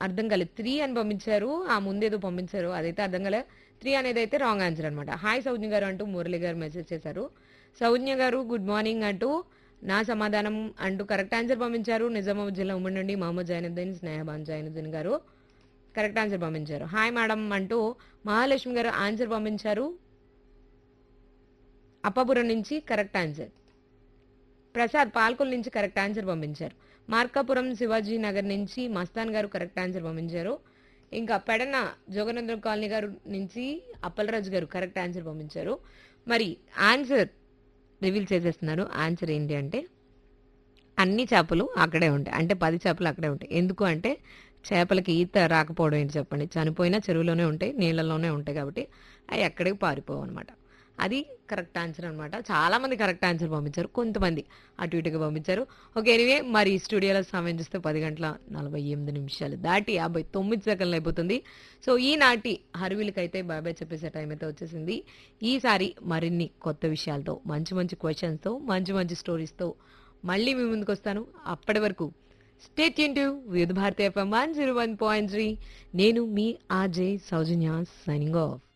అర్థం కాలేదు త్రీ అని పంపించారు ఆ ముందేదో పంపించారు అదైతే అర్థం కాలేదు త్రీ అనేది అయితే రాంగ్ ఆన్సర్ అనమాట హాయ్ సౌజ్ఞ గారు అంటూ మురళి గారు మెసేజ్ చేశారు సౌజ్ఞ గారు గుడ్ మార్నింగ్ అంటూ నా సమాధానం అంటూ కరెక్ట్ ఆన్సర్ పంపించారు నిజామాబాద్ జిల్లా ఉమ్మడి నుండి మహమ్మద్ జైనుద్దీన్ స్నేహబాన్ జైనుద్దీన్ గారు కరెక్ట్ ఆన్సర్ పంపించారు హాయ్ మేడం అంటూ మహాలక్ష్మి గారు ఆన్సర్ పంపించారు అప్పాపురం నుంచి కరెక్ట్ ఆన్సర్ ప్రసాద్ పాల్కొల్ నుంచి కరెక్ట్ ఆన్సర్ పంపించారు మార్కాపురం శివాజీ నగర్ నుంచి మస్తాన్ గారు కరెక్ట్ ఆన్సర్ పంపించారు ఇంకా పెడన జోగనందరం కాలనీ గారు నుంచి అప్పలరాజు గారు కరెక్ట్ ఆన్సర్ పంపించారు మరి ఆన్సర్ రివీల్ చేసేస్తున్నారు ఆన్సర్ ఏంటి అంటే అన్ని చేపలు అక్కడే ఉంటాయి అంటే పది చేపలు అక్కడే ఉంటాయి ఎందుకు అంటే చేపలకి ఈత రాకపోవడం ఏంటి చెప్పండి చనిపోయినా చెరువులోనే ఉంటాయి నీళ్ళలోనే ఉంటాయి కాబట్టి అవి ఎక్కడికి పారిపోవు అనమాట అది కరెక్ట్ ఆన్సర్ అనమాట చాలా మంది కరెక్ట్ ఆన్సర్ పంపించారు కొంతమంది అటు ఇటుగా పంపించారు ఓకే ఎనివే మరి ఈ స్టూడియోలో సమయం చూస్తే పది గంటల నలభై ఎనిమిది నిమిషాలు దాటి యాభై తొమ్మిది సెకండ్లు అయిపోతుంది సో ఈనాటి హర్వీలకైతే బాబాయ్ చెప్పేసే టైం అయితే వచ్చేసింది ఈసారి మరిన్ని కొత్త విషయాలతో మంచి మంచి క్వశ్చన్స్తో మంచి మంచి స్టోరీస్తో మళ్ళీ మీ ముందుకు వస్తాను అప్పటి వరకు స్టేట్ టు విత్ భారతీయ FM one zero one point three నేను మీ ఆర్జే సౌజన్య సైనింగ్ ఆఫ్